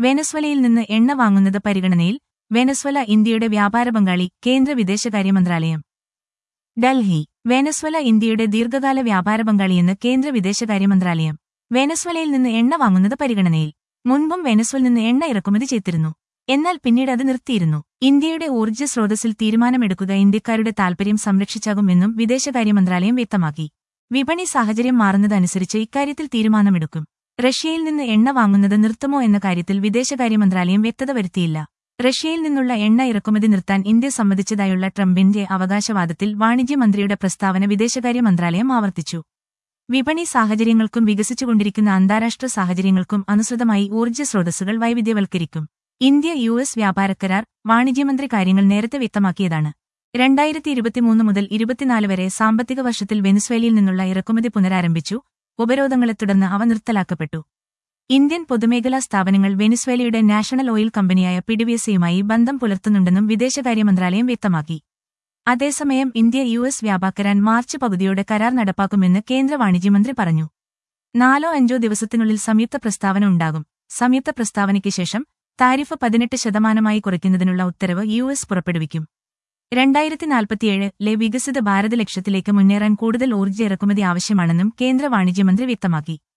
വെനസ്വലയിൽ നിന്ന് എണ്ണ വാങ്ങുന്നത് പരിഗണനയിൽ വെനസ്വല ഇന്ത്യയുടെ വ്യാപാര പങ്കാളി കേന്ദ്ര വിദേശകാര്യ മന്ത്രാലയം ഡൽഹി വെനസ്വല ഇന്ത്യയുടെ ദീർഘകാല വ്യാപാര പങ്കാളിയെന്ന് കേന്ദ്ര വിദേശകാര്യ മന്ത്രാലയം വെനസ്വലയിൽ നിന്ന് എണ്ണ വാങ്ങുന്നത് പരിഗണനയിൽ മുൻപും വെനസ്വൽ നിന്ന് എണ്ണ ഇറക്കുമതി ചെയ്തിരുന്നു എന്നാൽ പിന്നീട് അത് നിർത്തിയിരുന്നു ഇന്ത്യയുടെ ഊർജ്ജ സ്രോതസ്സിൽ തീരുമാനമെടുക്കുക ഇന്ത്യക്കാരുടെ താൽപര്യം സംരക്ഷിച്ചാകുമെന്നും വിദേശകാര്യ മന്ത്രാലയം വ്യക്തമാക്കി വിപണി സാഹചര്യം മാറുന്നതനുസരിച്ച് ഇക്കാര്യത്തിൽ തീരുമാനമെടുക്കും റഷ്യയിൽ നിന്ന് എണ്ണ വാങ്ങുന്നത് നിർത്തുമോ എന്ന കാര്യത്തിൽ വിദേശകാര്യ മന്ത്രാലയം വ്യക്തത വരുത്തിയില്ല റഷ്യയിൽ നിന്നുള്ള എണ്ണ ഇറക്കുമതി നിർത്താൻ ഇന്ത്യ സമ്മതിച്ചതായുള്ള ട്രംപിന്റെ അവകാശവാദത്തിൽ വാണിജ്യമന്ത്രിയുടെ പ്രസ്താവന വിദേശകാര്യ മന്ത്രാലയം ആവർത്തിച്ചു വിപണി സാഹചര്യങ്ങൾക്കും വികസിച്ചുകൊണ്ടിരിക്കുന്ന അന്താരാഷ്ട്ര സാഹചര്യങ്ങൾക്കും അനുസൃതമായി ഊർജ്ജ സ്രോതസ്സുകൾ വൈവിധ്യവൽക്കരിക്കും ഇന്ത്യ യു എസ് വ്യാപാരക്കരാർ വാണിജ്യമന്ത്രി കാര്യങ്ങൾ നേരത്തെ വ്യക്തമാക്കിയതാണ് രണ്ടായിരത്തി ഇരുപത്തിമൂന്ന് മുതൽ ഇരുപത്തിനാല് വരെ സാമ്പത്തിക വർഷത്തിൽ വെനിസ്വേലയിൽ നിന്നുള്ള ഇറക്കുമതി പുനരാരംഭിച്ചു ഉപരോധങ്ങളെ തുടർന്ന് അവ നിർത്തലാക്കപ്പെട്ടു ഇന്ത്യൻ പൊതുമേഖലാ സ്ഥാപനങ്ങൾ വെനിസ്വേലയുടെ നാഷണൽ ഓയിൽ കമ്പനിയായ പിഡിവിഎസ്യുമായി ബന്ധം പുലർത്തുന്നുണ്ടെന്നും വിദേശകാര്യ മന്ത്രാലയം വ്യക്തമാക്കി അതേസമയം ഇന്ത്യ യു എസ് വ്യാപാക്കരാൻ മാർച്ച് പകുതിയോടെ കരാർ നടപ്പാക്കുമെന്ന് കേന്ദ്ര വാണിജ്യമന്ത്രി പറഞ്ഞു നാലോ അഞ്ചോ ദിവസത്തിനുള്ളിൽ സംയുക്ത പ്രസ്താവന ഉണ്ടാകും സംയുക്ത പ്രസ്താവനയ്ക്ക് ശേഷം താരിഫ് പതിനെട്ട് ശതമാനമായി കുറയ്ക്കുന്നതിനുള്ള ഉത്തരവ് യു എസ് പുറപ്പെടുവിക്കും രണ്ടായിരത്തി നാൽപ്പത്തിയേഴ് ലെ വികസിത ഭാരത ലക്ഷ്യത്തിലേക്ക് മുന്നേറാൻ കൂടുതൽ ഊർജ്ജ ഇറക്കുമതി ആവശ്യമാണെന്നും കേന്ദ്ര വാണിജ്യമന്ത്രി വ്യക്തമാക്കി